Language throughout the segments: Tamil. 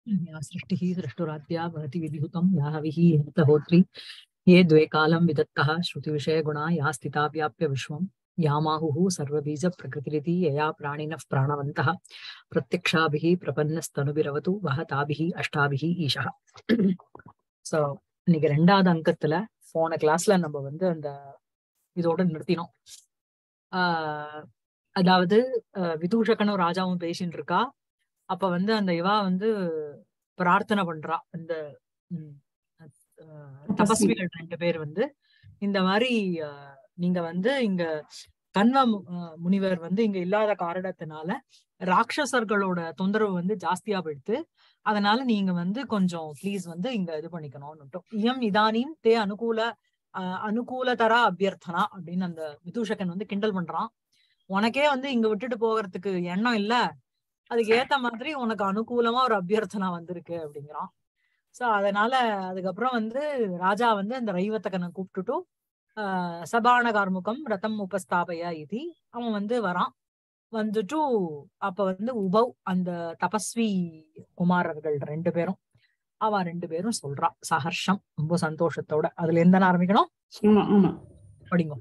या सृष्टिः सृष्टुराद्या भवति विधिहुतं या हविः हेतहोत्री ये द्वे कालं विदत्तः श्रुतिविषयगुणा या स्थिता व्याप्य विश्वं यामाहुः सर्वबीजप्रकृतिरिति यया प्राणिनः प्राणवन्तः प्रत्यक्षाभिः प्रपन्नस्तनुभिरवतु वह ताभिः अष्टाभिः ஈஷா ஸோ இன்னைக்கு ரெண்டாவது அங்கத்துல போன கிளாஸ்ல நம்ம வந்து அந்த இதோட நிறுத்தினோம் ஆஹ் அதாவது அஹ் விதூஷகனும் ராஜாவும் பேசிட்டு இருக்கா அப்ப வந்து அந்த இவா வந்து பிரார்த்தனை பண்றா அந்த ம், அஹ், தபஸ்விகள் ரெண்டு பேர் வந்து இந்த மாதிரி அஹ், நீங்க வந்து இங்க கன்வ மு- அஹ், முனிவர் வந்து இங்க இல்லாத காரணத்தினால ராட்சசர்களோட தொந்தரவு வந்து ஜாஸ்தியா போயிடுத்து அதனால நீங்க வந்து கொஞ்சம் ப்ளீஸ் வந்து இங்க இது பண்ணிக்கணும்னுட்டோம் இயம் இதானியும் தே அனுகூல அஹ், அனுகூலதரா அபியர்த்தனா அப்படின்னு அந்த விதூஷகன் வந்து கிண்டல் பண்றான் உனக்கே வந்து இங்க விட்டுட்டு போகிறதுக்கு எண்ணம் இல்ல அதுக்கு ஏத்த மாதிரி உனக்கு அனுகூலமா ஒரு அபியர்த்தனா வந்திருக்கு அப்படிங்கிறான் சோ அதனால அதுக்கப்புறம் வந்து ராஜா வந்து அந்த ரைவத்தகனை கூப்பிட்டுட்டு ஆஹ் சபான கார்முகம் ரதம் உபஸ்தாபய இது அவன் வந்து வரான் வந்துட்டு அப்ப வந்து உபவ் அந்த தபஸ்வி குமாரர்கள் ரெண்டு பேரும் அவ ரெண்டு பேரும் சொல்றா சஹர்ஷம் ரொம்ப சந்தோஷத்தோட அதுல எந்த ஆரம்பிக்கணும் ஆமா ஆமா படிங்க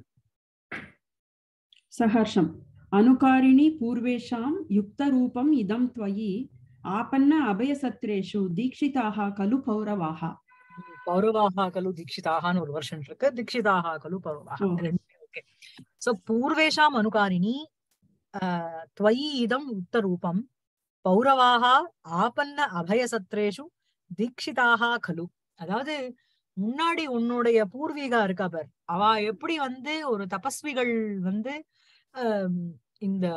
सहर्षम् अनुकारिणि पूर्वेषां युक्तरूपम् इदं त्वयि आपन्न अभयसत्रेषु दीक्षिताः खलु पौरवाः பௌரவாகா கலு தீட்சிதாகான்னு ஒரு வருஷன் இருக்கு தீட்சிதாகா கலு பௌரவாகா ஓ. ரெண்டு ஓகே சோ பூர்வேஷாம் அனுகாரிணி ஆஹ் त्वयि இதம் உத்தரூபம் பௌரவாக ஆபன்ன அபயசத்ரேஷு தீட்சிதாக கலு அதாவது முன்னாடி உன்னுடைய பூர்வீகா இருக்கா பார் அவ எப்படி வந்து ஒரு தபஸ்விகள் வந்து ஆம், இந்த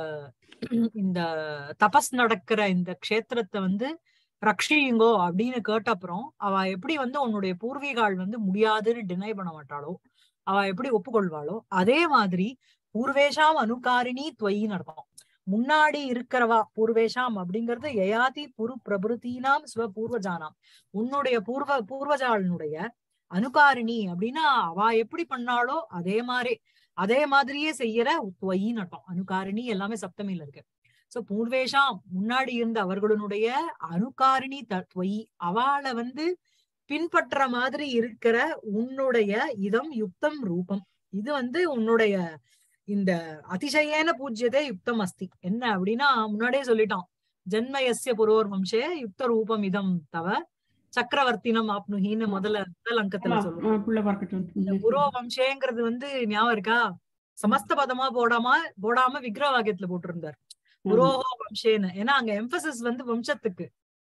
இந்த தபஸ் நடக்கிற இந்த க்ஷேத்திரத்தை வந்து ரக்ஷியுங்கோ அப்படின்னு கேட்ட அப்புறம் அவ எப்படி வந்து உன்னுடைய பூர்வீகாள் வந்து முடியாதுன்னு டினை பண்ண மாட்டாளோ அவ எப்படி ஒப்புக்கொள்வாளோ அதே மாதிரி பூர்வேஷாம் அனுகாரிணி துவயின்னு அர்த்தம் முன்னாடி இருக்கிறவா பூர்வேஷாம் அப்படிங்கிறது யயாதி புரு பிரபுருத்தீனாம் சிவ பூர்வஜானாம் உன்னுடைய பூர்வ பூர்வஜாளினுடைய அனுகாரிணி அப்படின்னா அவ எப்படி பண்ணாளோ அதே மாதிரி அதே மாதிரியே செய்யற துவயின்னு அர்த்தம் அனுகாரிணி எல்லாமே சப்தமியில இருக்கு சோ பூர்வேஷாம் முன்னாடி இருந்த அவர்களுடைய அனுகாரிணி தத்வயி அவளை வந்து பின்பற்ற மாதிரி இருக்கிற உன்னுடைய இதம் யுக்தம் ரூபம் இது வந்து உன்னுடைய இந்த அதிசயேன பூஜ்யதே யுக்தம் அஸ்தி என்ன அப்படின்னா முன்னாடியே சொல்லிட்டான் ஜன்மயஸ்ய புரோர் வம்சே யுக்த ரூபம் இதம் தவ சக்கரவர்த்தினம் ஆப்னுஹின்னு முதல்ல முதல் அங்கத்துல சொல்லுவோம் புள்ள பார்க்கட்டும் இந்த புரோ வம்சேங்கிறது வந்து ஞாபகம் இருக்கா சமஸ்த பதமா போடாம போடாம விக்கிரக வாக்கியத்துல போட்டிருந்தார் புரோஹோ வம்சேன்னு ஏன்னா அங்க எம்பசிஸ் வந்து வம்சத்துக்கு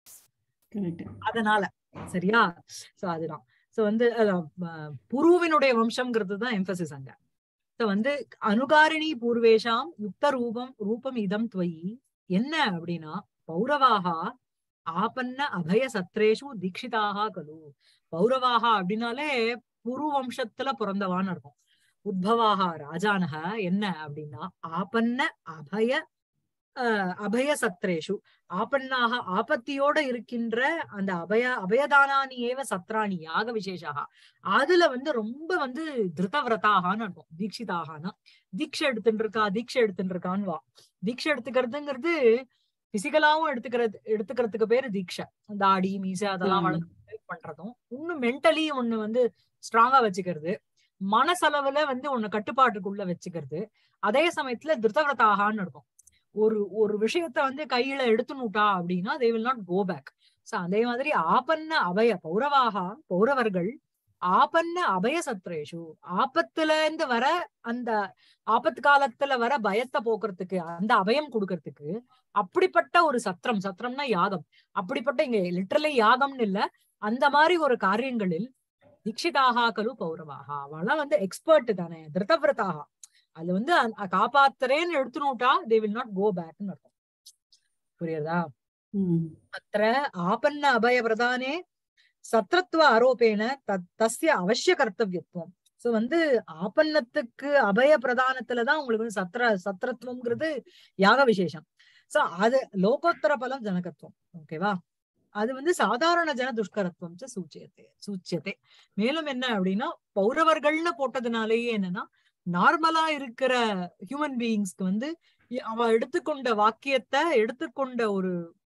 கரெக்ட் அதனால சரியா சோ அதுதான் சோ வந்து அதான், அஹ், புருவினுடைய வம்சம்ங்கிறது தான் எம்பசிஸ் அங்க சோ வந்து அனுகாரிணி பூர்வேஷாம் யுக்த ரூபம் ரூபம் இதம் துவயி என்ன அப்படின்னா பௌரவாகா ஆபன்ன அபய சத்ரேஷு தீட்சிதாக கலு பௌரவாகா அப்படின்னாலே புரு வம்சத்துல பிறந்தவான்னு இருக்கும் உத்பவாகா ராஜானக என்ன அப்படின்னா ஆபன்ன அபய அஹ், அபய சத்ரேஷு ஆபன்னாக ஆபத்தியோட இருக்கின்ற அந்த அபய அபயதானானி ஏவ சத்ராணி யாக விசேஷாக அதுல வந்து ரொம்ப வந்து திருதவிரதாகான்னு இருக்கும் தீட்சிதாகானா தீட்சை எடுத்துட்டு இருக்கா தீட்சை எடுத்துட்டு இருக்கான்னு வா தீட்சை எடுத்துக்கிறதுங்கிறது பிசிக்கலாவும் எடுத்துக்கிறது எடுத்துக்கிறதுக்கு பேரு தீட்சை தாடி மீசை அதெல்லாம் ம். வளர்த்து பண்றதும் இன்னும் மென்டலி ஒண்ணு வந்து ஸ்ட்ராங்கா வச்சுக்கிறது மனசளவுல வந்து ஒண்ணு கட்டுப்பாட்டுக்குள்ள வச்சுக்கிறது அதே சமயத்துல திருதவிரதாகான்னு இருக்கும் ஒரு ஒரு விஷயத்த வந்து கையில எடுத்துனுட்டா அப்படின்னா they will not go back so அதே மாதிரி ஆபன்ன அபய பௌரவாகா பௌரவர்கள் ஆபன்ன அபய சத்ரேஷு ஆபத்துல இருந்து வர அந்த ஆபத்து காலத்துல வர பயத்தை போக்குறதுக்கு அந்த அபயம் கொடுக்கறதுக்கு அப்படிப்பட்ட ஒரு சத்திரம் சத்திரம்னா யாகம் அப்படிப்பட்ட இங்க லிட்டரலி யாகம்னு இல்ல அந்த மாதிரி ஒரு காரியங்களில் தீட்சிதாகா கலு பௌரவாகா அவெல்லாம் வந்து எக்ஸ்பர்ட் தானே திருதவிரதாகா அது வந்து அ- காப்பாத்துறேன்னு எடுத்துனுட்டா தே வில் நாட் கோ பேக்னு அர்த்தம் புரியுதா ம் அത്ര ஆபன்ன அபய பிரதானே சத்ரத்வ ஆரோபேன தத் தஸ்ய அவசிய கர்த்தவியத்துவம் சோ வந்து ஆபன்னத்துக்கு அபய பிரதானத்துலதான் உங்களுக்கு வந்து சத்ர சத்ரத்துவம்ங்கிறது யாக விசேஷம் சோ அது லோகோத்தர பலம் ஜனகத்துவம் ஓகேவா அது வந்து சாதாரண ஜன துஷ்கரத்துவம் ச சூச்சியத்தை சூச்சியத்தை மேலும் என்ன அப்படின்னா பௌரவர்கள்னு போட்டதுனாலேயே என்னன்னா நார்மலா இருக்கிற ஹியூமன் பீயிங்ஸ்க்கு வந்து இ- அவ எடுத்துக்கொண்ட வாக்கியத்தை எடுத்துக்கொண்ட ஒரு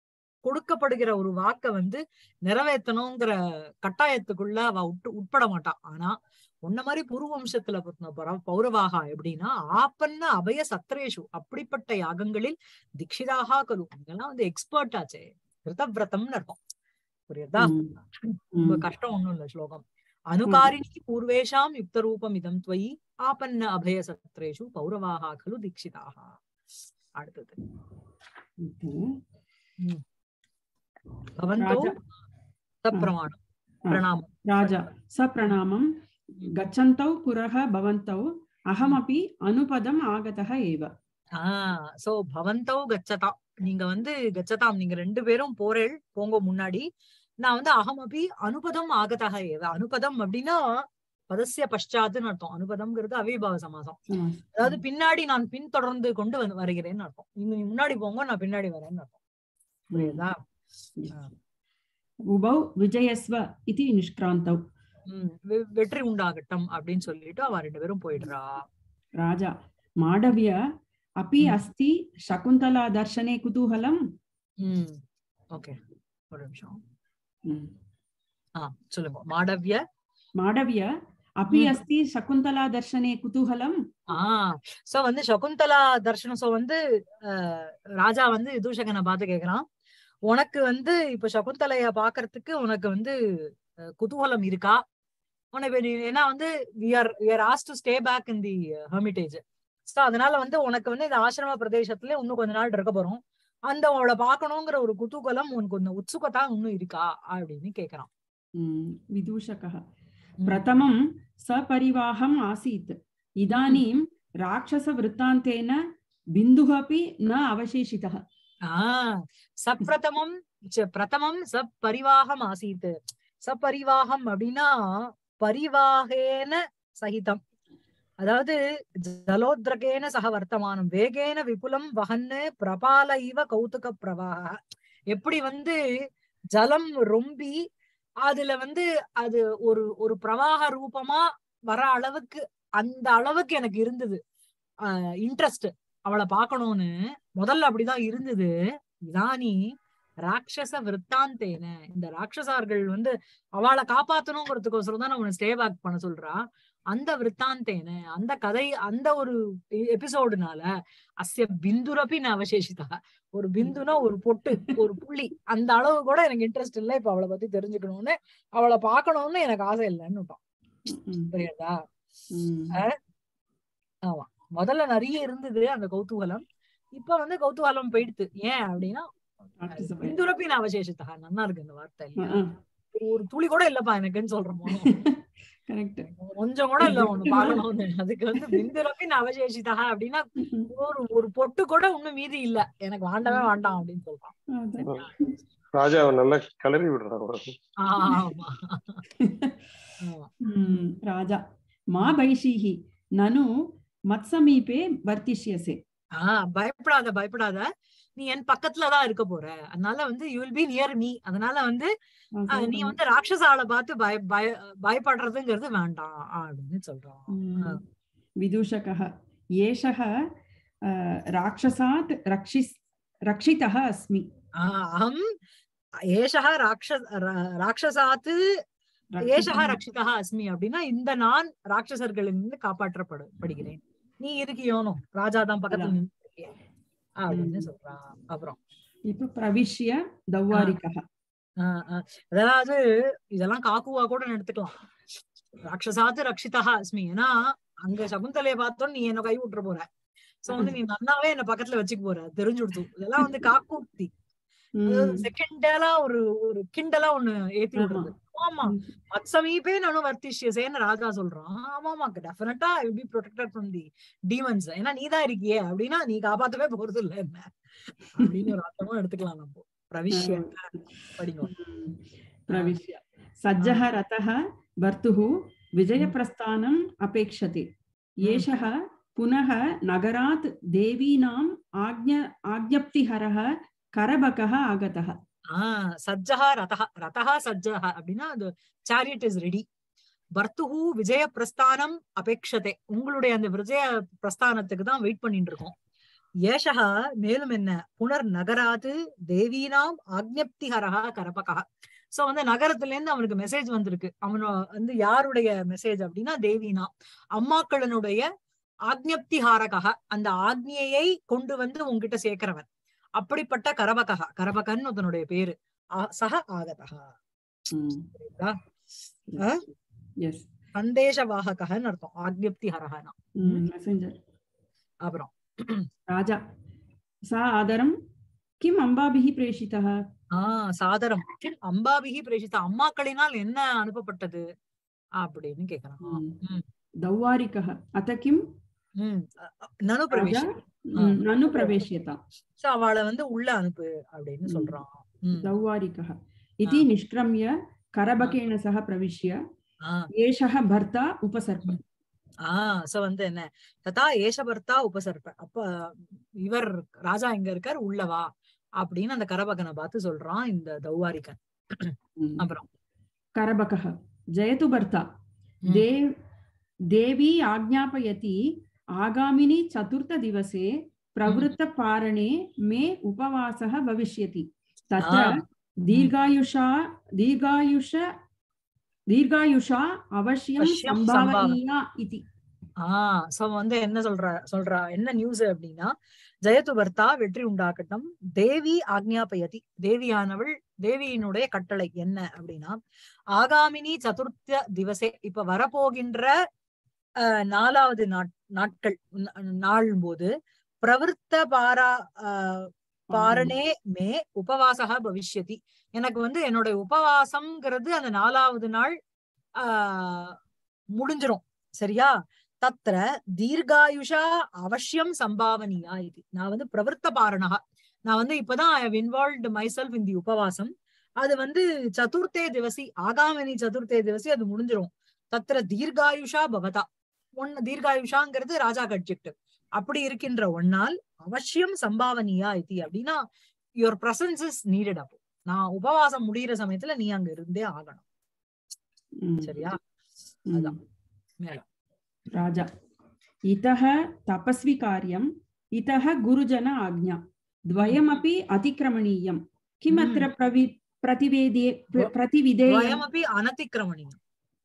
கொடுக்கப்படுகிற ஒரு வாக்க வந்து நிறைவேற்றணுங்கிற கட்டாயத்துக்குள்ள அவ உட் உட்பட மாட்டா ஆனா உன்ன மாதிரி புருவம்சத்துல பிறந்த பர- பௌரவாகா எப்படின்னா ஆப்பன்ன அபய சத்ரேஷு அப்படிப்பட்ட யாகங்களில் திக்ஷிதாகா கலு இதெல்லாம் வந்து எக்ஸ்பர்ட் ஆச்சே கிருதவிரதம்னு இருக்கும் புரியுதா ம். ரொம்ப ம். கஷ்டம் ஒண்ணும் இல்ல ஸ்லோகம் அனுகாரிணி பூர்வேஷாம் யுக்த ரூபம் இதம் துவயி ஆபன்ன அபய சத்ரேஷு பௌரவாகா கலு தீட்சிதாக அடுத்தது Okay. பவந்தோ ராஜா சப்பிரமாணம் பிரணாமம் राजा सप्रणामं गच्छन्तौ पुरः भवन्तौ अहमपि अनुपदम् आगतः एव ஆஹ் சோ பவந்தோ கச்சதாம் நீங்க வந்து கச்சதாம் நீங்க ரெண்டு பேரும் போறேள் போங்க முன்னாடி நான் வந்து அகமபி அனுபதம் ஆகதாக ஏவ அனுபதம் அப்படின்னா பதசிய பஷ்சாத்துன்னு அர்த்தம் அனுபதம்ங்கிறது அவிபாவ சமாசம் அதாவது பின்னாடி நான் பின்தொடர்ந்து கொண்டு வந்து வருகிறேன்னு அர்த்தம் நீங்க முன்னாடி போங்க நான் பின்னாடி வரேன்னு அர்த்தம் புரியுதா उभौ विजयस्व इति निष्क्रान्तौ உம் வெ- வெற்றி உண்டாகட்டும் அப்படின்னு சொல்லிட்டு அவ ரெண்டு பேரும் போயிடுறா राजा माडव्य अपि ம். अस्ति शकुन्तलादर्शने कुतूहलम् உம் ஓகே ஒரு நிமிஷம் ம். ஆஹ் சொல்லுங்க மாடவ்ய माडव्य अपि ம். अस्ति शकुन्तलादर्शने कुतूहलम् ஆஹ் சோ வந்து சகுந்தலா தர்ஷனம் சோ வந்து அஹ், ராஜா வந்து விதூஷகனை பார்த்து கேக்குறான் உனக்கு வந்து இப்ப சகுந்தலைய பாக்குறதுக்கு உனக்கு வந்து அஹ், குதூகலம் இருக்கா உனக்கு நீ- ஏன்னா வந்து we are we are has to stay back in the hermitage so அதனால வந்து உனக்கு வந்து இந்த ஆசிரம பிரதேசத்துல இன்னும் கொஞ்ச நாள் இருக்க போறோம் அந்த அவளை பார்க்கணுங்கிற ஒரு குதூகலம் உனக்கு கொஞ்சம் உத்சுகத்தா இன்னும் இருக்கா அப்படின்னு கேக்குறான் ம், विदूषकः ம். प्रथमं सपरिवाहम् आसीत् इदानीं राक्षसवृत्तान्तेन बिन्दुः अपि न अवशेषितः ஆஹ் சப்பிரதமம் ச- பிரதமம் சப்பரிவாகம் ஆசீத் சப்பரிவாகம் அப்படின்னா பரிவாகேன சகிதம் அதாவது ஜலோத்ரகேன சக வர்த்தமானம் வேகேன விபுலம் வகன்னு பிரபால இவ கௌதுக பிரவாக எப்படி வந்து ஜலம் ரொம்பி அதுல வந்து அது ஒரு ஒரு பிரவாக ரூபமா வர அளவுக்கு அந்த அளவுக்கு எனக்கு இருந்தது இன்ட்ரெஸ்ட் அவளை பார்க்கணும்னு முதல்ல அப்படிதான் இருந்தது இதானி ராட்சச விற்த்தாந்தேன இந்த ராட்சசார்கள் வந்து அவளை காப்பாத்தணுங்கிறதுக்கோசரம் தான் அவனை ஸ்டே பேக் பண்ண சொல்றா அந்த விற்த்தாந்தேன அந்த கதை அந்த ஒரு எபிசோடுனால அஸ்ய பிந்துரப்பி நான் அவசேஷிதா ஒரு பிந்துனா ஒரு பொட்டு ஒரு புள்ளி அந்த அளவு கூட எனக்கு இன்ட்ரெஸ்ட் இல்ல இப்ப அவளை பத்தி தெரிஞ்சுக்கணும்னு அவளை பார்க்கணும்னு எனக்கு ஆசை இல்லைன்னு விட்டான் ம், புரியுதா ம், ஆமா முதல்ல நிறைய இருந்தது அந்த கௌதூகலம் இப்ப வந்து கௌதூகலம் போயிடுத்து ஏன் அப்படின்னா ராட்சச பயம். பிந்துரப்பின் அவசேஷித்தா நல்லா இருக்கு இந்த வார்த்தை ஆ, இல்லையா ஆ, ஒரு துளி கூட இல்லப்பா எனக்குன்னு சொல்றோமோ correct. கொஞ்சம் கூட இல்ல ஒண்ணு பாக்கணும்னு அதுக்கு வந்து பிந்துரப்பின் அவசேஷிதா அப்படின்னா ஒரு ஒரு பொட்டு கூட இன்னும் மீதி இல்ல எனக்கு வேண்டவே வேண்டாம் அப்படின்னு சொல்றான் அதான். ராஜாவை நல்லா கிளறி விடுறான் ஆமா ஆமா ம், ராஜா மா பைஷீः நனு மத்சமீபே வர்த்திஷ்யசே ஆஹ் பயப்படாத பயப்படாத நீ என் பக்கத்துலதான் இருக்க போற அதனால வந்து you will be near me அதனால வந்து ஆஹ், நீ வந்து ராட்சசால பார்த்து பய பய பயப்படுறதுங்கிறது வேண்டாம் அப்படின்னு சொல்றான் ம், विदूषकः एषः अ, राक्षसात् रक्षिस् रक्षितः अस्मि ஆஹ், அகம் ஏஷா ராட்ச ரா- ராட்சசாத்து ஏஷா ரக்ஷிதா அஸ்மி அப்படின்னா இந்த நான் ராட்சசர்களிலிருந்து காப்பாற்றப்படு படுகிறேன் நீ இருக்கியோனோ ராஜா தான் பக்கத்துல அதான். நின்று அப்படின்னு ம். சொல்றான் அப்புறம் இப்ப பிரவிஷ்ய தௌவாரிகः ஆஹ் ஆஹ் அதாவது இதெல்லாம் காக்குவா கூட எடுத்துக்கலாம் ராட்சசாத்து ரக்ஷிதா அஸ்மி ஏன்னா அங்க சகுந்தலைய பார்த்தோம் நீ என்ன கை விட்டுற போற சோ வந்து நீ நன்னாவே என்ன பக்கத்துல வச்சுக்க போற தெரிஞ்சு கொடுத்து இதெல்லாம் வந்து காக்கூக்தி ம், செகண்டலா ஒரு ஒரு கிண்டலா ஒண்ணு ஏத்தி ஆமா. விடுறது ஆமா ம், மத்சமீபே நானு வர்த்திஷ்யசேன்னு ராஜா சொல்றான் ஆமாமா டெஃபினட்டா will be protected from the demons ஏன்னா நீ தான் இருக்கியே அப்படின்னா நீ காப்பாத்தவே போறது இல்ல என்ன அப்படின்னு ஒரு அர்த்தமும் எடுத்துக்கலாம் நம்ம பிரவிஷ்ய படிங்க ம், प्रविश्य सज्जः रथः भर्तुः विजयप्रस्थानम् अपेक्षते एषः पुनः नगरात् देवीनाम् आज्ञ आज्ञप्तिहरः करबकः आगतः ஆஹ் சஜ்ஜா ரதா ரதா சஜ்ஜா அப்படின்னா அது சாரியட் இஸ் ரெடி பர்த்துஹு விஜய பிரஸ்தானம் அபேக்ஷதே உங்களுடைய அந்த விஜய பிரஸ்தானத்துக்கு தான் வெயிட் பண்ணிட்டு இருக்கோம் ஏஷக மேலும் என்ன புனர் நகராது தேவீனாம் ஆக்ஞப்திஹரஹா கரபகா சோ வந்து நகரத்துல இருந்து அவனுக்கு மெசேஜ் வந்திருக்கு அவனோ வந்து யாருடைய மெசேஜ் அப்படின்னா தேவீனா அம்மாக்களினுடைய ஆக்ஞப்திஹாரகா அந்த ஆக்ஞையை கொண்டு வந்து உன்கிட்ட சேர்க்கிறவன் அப்படிப்பட்ட கரபகா கரபகன் அதனுடைய பேரு ஆ- சக ஆகதா ம். புரியுதா? ஆ? Yes. சந்தேஷவாககன்னு அர்த்தம் ஆக்ஞப்திஹரஹனா ம், messenger. அப்புறம் राजा सा आदरं किम् अम्बाभिः प्रेषितः ஆஹ் சாதரம் அம்பாபிகி பிரேஷித்த அம்மாக்களினால் என்ன அனுப்பப்பட்டது அப்படின்னு கேக்குறான் ம். ம். दौवारिकः अथ किं உம் நனு राजा பிரவேஷ் ம், ननु प्रवेश्यता சோ அவளை வந்து உள்ள அனுப்பு அப்படின்னு ம். சொல்றான் உம் दौवारिकः इति निष्क्रम्य करबकेन सह प्रविश्य ஆஹ் एषः भर्ता उपसर्प ஆஹ் சோ வந்து என்ன ததா ஏஷபர்த்தா உபசர்ப்ப அப்ப இவர் ராஜா எங்க இருக்கார் உள்ளவா அப்படின்னு அந்த கரபகனை பார்த்து சொல்றான் இந்த தௌவாரிகன் ம். அப்புறம் करबकः जयतु भर्ता ம். देव देवी आज्ञापयति आगामिनि चतुर्थदिवसे प्रवृत्तपारणे मे उपवासः भविष्यति तत्र ஆ. दीर्घायुषा दीर्घायुष दीर्घायुषा अवश्यं अवश्यं सम्भावनीया इति ஆஹ் சோ வந்து என்ன சொல்றா சொல்றா என்ன நியூஸ் அப்படின்னா ஜெயது பர்த்தா வெற்றி உண்டாக்கட்டும் தேவி ஆக்ஞாபயதி தேவியானவள் தேவியினுடைய கட்டளை என்ன அப்படின்னா ஆகாமினி சதுர்த்த திவசே இப்ப வரப்போகின்ற அஹ், நாலாவது நாட்- நாட்கள் ந- நாள் போது பிரவருத்த பாரா அஹ், பாரணே மே உபவாசக பவிஷ்யதி எனக்கு வந்து என்னோட உபவாசம்ங்கிறது அந்த நாலாவது நாள் ஆஹ் முடிஞ்சிரும் சரியா தத்ர தீர்காயுஷா அவசியம் சம்பாவனியா இது நான் வந்து பிரவருத்த பாரணகா நான் வந்து இப்பதான் I have involved myself in the உபவாசம் அது வந்து சதுர்த்தே திவசி ஆகாமினி சதுர்த்தே திவசி அது முடிஞ்சிரும் தத்ர தீர்காயுஷா பவதா ஒன் தீர்காயுஷாங்கிறது ராஜா அட்ஜெக்டிவ் அப்படி இருக்கின்ற ஒன்னால் அவசியம் சம்பாவனியா இது அப்படின்னா யுவர் பிரசன்ஸ் இஸ் நீடட் அப்போ நான் உபவாசம் முடியிற சமயத்துல நீ அங்க இருந்தே ஆகணும் ம், சரியா ம். அதான். மேல राजा इतः तपस्वी कार्यम् इतः गुरुजन आज्ञा द्वयमपि अतिक्रमणीयं किमत्र प्रवि प्रतिवेदे प्र- प्रतिविधेयं द्वयमपि अनतिक्रमणीयम्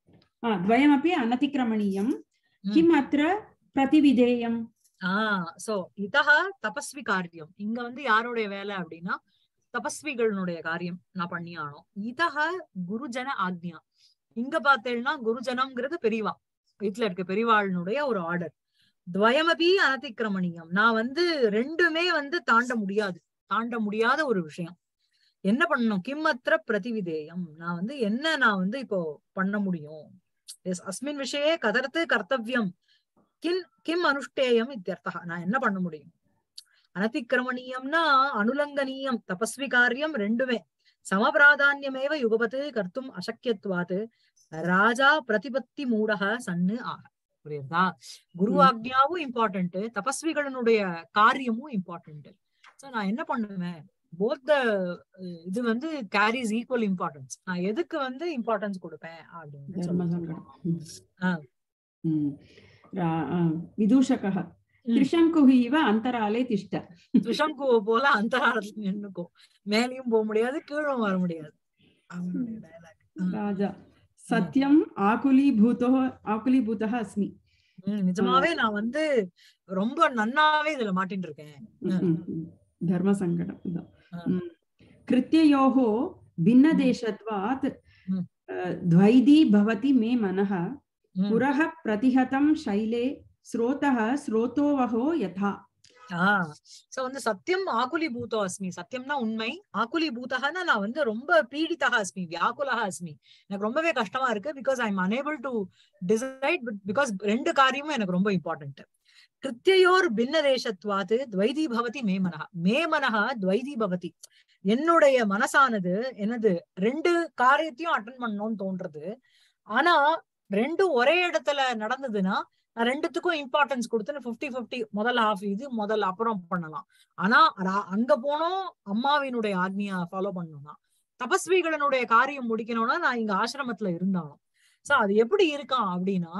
आ, द्वयमपि अनतिक्रमणीयं ம். किम् अत्र प्रतिविधेयम् ஆஹ் சோ இதஹ தபஸ்வி காரியம் இங்க வந்து யாருடைய வேலை அப்படின்னா தபஸ்விகளுடைய காரியம் நான் பண்ணி ஆனோம் இதஹ குருஜன ஆக்ஞா இங்க பார்த்தேன்னா குருஜனம்ங்கிறது பெரியவா வீட்டுல இருக்க பெரியவாளுடைய ஒரு ஆர்டர் துவயமபி அனதிக்கிரமணியம் நான் வந்து ரெண்டுமே வந்து தாண்ட முடியாது தாண்ட முடியாத ஒரு விஷயம் என்ன பண்ணணும் கிம்மத்திர பிரதிவிதேயம் நான் வந்து என்ன நான் வந்து இப்போ பண்ண முடியும் எஸ் அஸ்மின் விஷயே கதர்த்து கர்த்தவியம் கின் கிம் அனுஷ்டேயம் இத்தியர்த்தா நான் என்ன பண்ண முடியும் அனதிக்கிரமணீயம்னா அனுலங்கனீயம் தபஸ்வி காரியம் ரெண்டுமே சமபிராதான்யமேவ யுகபத்து கர்த்தும் அசக்கியத்வாத்து ராஜா பிரதிபத்தி மூடக சன்னு ஆக புரியுதா குரு ம். ஆக்ஞாவும் இம்பார்ட்டன்ட் தபஸ்விகளினுடைய காரியமும் இம்பார்ட்டன்ட் சோ நான் என்ன பண்ணுவேன் போத் த இது வந்து கேரிஸ் ஈக்குவல் இம்பார்ட்டன்ஸ் நான் எதுக்கு வந்து இம்பார்ட்டன்ஸ் கொடுப்பேன் அப்படின்னு சொல்லுவாங்க धर्मसङ्कटम् आ. म्. रा- आ, विदूषकः त्रिशङ्कुः इव अन्तराले तिष्ठ விஷங்குவ போல அந்தராளத்துல நின்னுக்கும் மேலயும் போக முடியாது கீழும் வர முடியாது அவனுடைய dialogue. राजा सत्यम् आकुलीभूतो आकुलीभूतः अस्मि ம், நிஜமாவே நான் வந்து ரொம்ப நன்னாவே இதுல மாட்டின்னு இருக்கேன் म्, म्, म्. धर्मसङ्कटम् इदम्. आ. म्. कृत्ययोः भिन्नदेशत्वात् म्. अ, द्वैधी भवति मे मनः ம். पुरः प्रतिहतं शैले स्रोतः स्रोतोवहो यथा ஆஹ் சோ வந்து சத்தியம் ஆகுலி பூதோ அஸ்மி சத்தியம்னா உண்மை ஆகுலி பூதகனா நான் வந்து ரொம்ப பீடிதா அஸ்மி வியாக்குலகா அஸ்மி எனக்கு ரொம்பவே கஷ்டமா இருக்கு because I am unable to decide because ரெண்டு காரியமும் எனக்கு ரொம்ப இம்பார்ட்டன்ட் கிருத்தியோர் பின்ன தேசத்வாது துவைதி பவதி மே மனஹா மே மனஹா துவைதி பவதி என்னுடைய மனசானது என்னது ரெண்டு காரியத்தையும் அட்டன் பண்ணணும்னு தோன்றது ஆனா ரெண்டும் ஒரே இடத்துல நடந்ததுன்னா நான் ரெண்டுத்துக்கும் இம்பார்ட்டன்ஸ் கொடுத்து பிப்டி பிப்டி முதல் ஹாஃப் இது முதல் அப்புறம் பண்ணலாம் ஆனா ரா- அங்க போனோம் அம்மாவினுடைய ஆக்னியா ஃபாலோ பண்ணணும்னா தபஸ்விகளினுடைய காரியம் முடிக்கணும்னா நான் இங்க ஆசிரமத்துல இருந்தாலும் சோ அது எப்படி இருக்கான் அப்படின்னா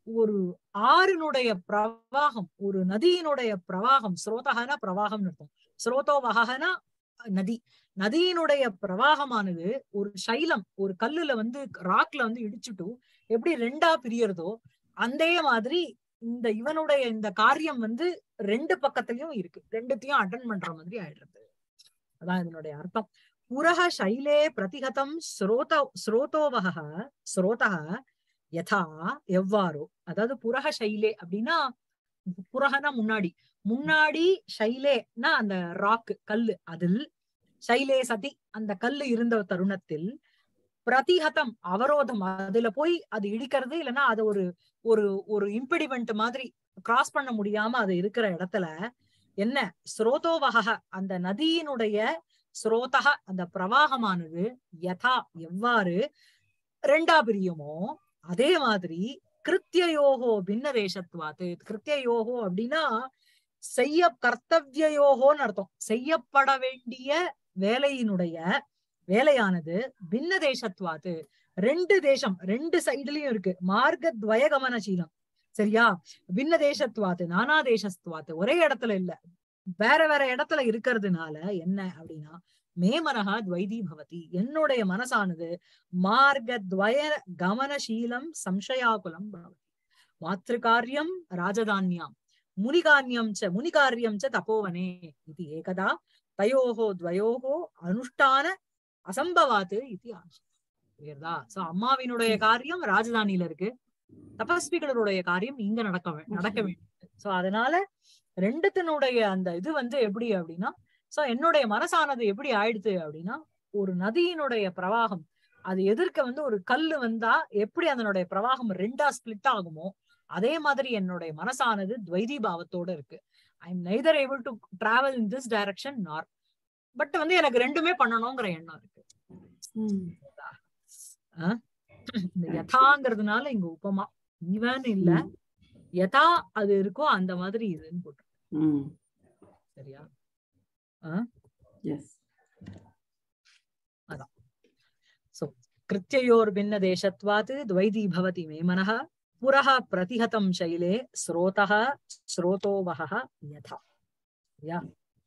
ஒரு ஆறினுடைய பிரவாகம் ஒரு நதியினுடைய பிரவாகம் ஸ்ரோதகன பிரவாகம்னு இருக்கும் ஸ்ரோதோவகனா நதி நதியினுடைய பிரவாகமானது ஒரு சைலம் ஒரு கல்லுல வந்து ராக்ல வந்து இடிச்சுட்டு எப்படி ரெண்டா பிரியறதோ அதே மாதிரி இந்த இவனுடைய இந்த காரியம் வந்து ரெண்டு பக்கத்துலயும் இருக்கு ரெண்டுத்தையும் அட்டன் பண்ற மாதிரி ஆயிடுறது அதான் இதனுடைய அர்த்தம் புரக சைலே பிரதிகதம் ஸ்ரோத ஸ்ரோதோவக ஸ்ரோதக யதா எவ்வாறோ அதாவது புரக சைலே அப்படின்னா புரகனா முன்னாடி முன்னாடி சைலேனா அந்த ராக்கு கல்லு அதில் சைலே சதி அந்த கல்லு இருந்த தருணத்தில் பிரதிஹதம் அவரோதம் அதுல போய் அது இடிக்கிறது இல்லைன்னா அது ஒரு ஒரு ஒரு இம்பிடிமெண்ட் மாதிரி கிராஸ் பண்ண முடியாம அது இருக்கிற இடத்துல என்ன ஸ்ரோதோவக அந்த நதியினுடைய ஸ்ரோதக அந்த பிரவாகமானது யதா எவ்வாறு ரெண்டா பிரியுமோ அதே மாதிரி கிருத்தியோகோ பின்ன தேசத்துவாத்து கிருத்தியோகோ அப்படின்னா செய்ய கர்த்தவியோகோன்னு அர்த்தம் செய்யப்பட வேண்டிய வேலையினுடைய வேலையானது பின்ன தேசத்துவாத்து ரெண்டு தேசம் ரெண்டு சைடுலயும் இருக்கு மார்க்க துவய கமனசீலம் சரியா பின்ன தேசத்துவாத்து நானா தேசத்துவாத்து ஒரே இடத்துல இல்ல வேற வேற இடத்துல இருக்கிறதுனால என்ன அப்படின்னா மேமனகா துவைதி பவதி என்னுடைய மனசானது மார்க்க துவய கமனசீலம் சம்சயாகுலம் பவதி மாத்திருக்காரியம் ராஜதான்யாம் முனிகாரியம் ச முனிகாரியம் ச தபோவனே இது ஏகதா தயோகோ துவயோகோ அனுஷ்டான அசம்பவாத்து இது ஆசை புரியுறதா சோ அம்மாவினுடைய காரியம் ராஜதானியில இருக்கு தபஸ்விகளுடைய காரியம் இங்க நடக்க வே- நடக்க வேண்டியது சோ அதனால ரெண்டுத்தினுடைய அந்த இது வந்து எப்படி அப்படின்னா சோ என்னுடைய மனசானது எப்படி ஆயிடுது அப்படின்னா ஒரு நதியினுடைய பிரவாகம் அது எதிர்க்க வந்து ஒரு கல்லு வந்தா எப்படி அதனுடைய பிரவாகம் ரெண்டா ஸ்பிளிட் ஆகுமோ அதே மாதிரி என்னுடைய மனசானது துவைதி பாவத்தோட இருக்கு I am neither able to travel in this direction nor but வந்து எனக்கு ரெண்டுமே பண்ணணுங்கிற எண்ணம் இருக்கு இந்த யதாங்கிறதுனால இங்க உபமா இவன் இல்ல யதா அது இருக்கோ அந்த மாதிரி இதுன்னு போட்டு சரியா எஸ் सो कृत्ययोर्भिन्न देशत्वात् द्वैती भवति मे मनः पुरः प्रतिहतं शैले स्रोतः स्रोतोवहः यथा या